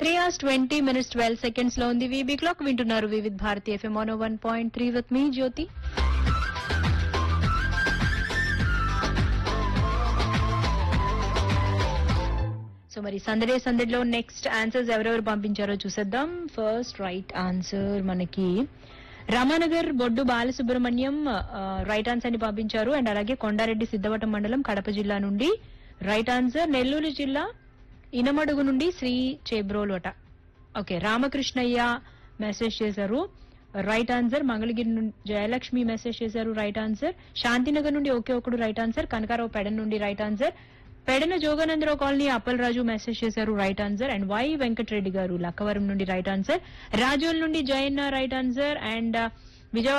three hours twenty minutes twelve seconds లో ఉంది VB clock వింటున్నారు Vividh Bharati FM one one point three with me Jyothi so మరి సందడే సందడిలో నెక్స్ట్ ఆన్సర్స్ ఎవరెవరు పంపించారో చూసేద్దాం ఫస్ట్ రైట్ ఆన్సర్ మనకి రామానగర్ బొడ్డు బాలసుబ్రహ్మణ్యం రైట్ ఆన్సర్ ని పంపించారు అండ్ అలాగే కొండారెడ్డి సిద్ధవటం మండలం కడప జిల్లా నుండి రైట్ ఆన్సర్ నెల్లూరు జిల్లా ఇనమడుగు నుండి శ్రీ చేబ్రోలోట ఓకే రామకృష్ణయ్య మెసేజ్ చేశారు రైట్ ఆన్సర్ మంగళగిరి నుండి జయలక్ష్మి మెసేజ్ చేశారు రైట్ ఆన్సర్ శాంతినగర్ నుండి ఒకే ఒకడు రైట్ ఆన్సర్ కనకారావు పెడన్ నుండి right answer Pedana Joganandarao colony Appalaraju message చేశారు right answer and Y Venkatareddy గారు లక్కవరం నుండి రైట్ ఆన్సర్ రాజోల్ నుండి జయన్న రైట్ ఆన్సర్ అండ్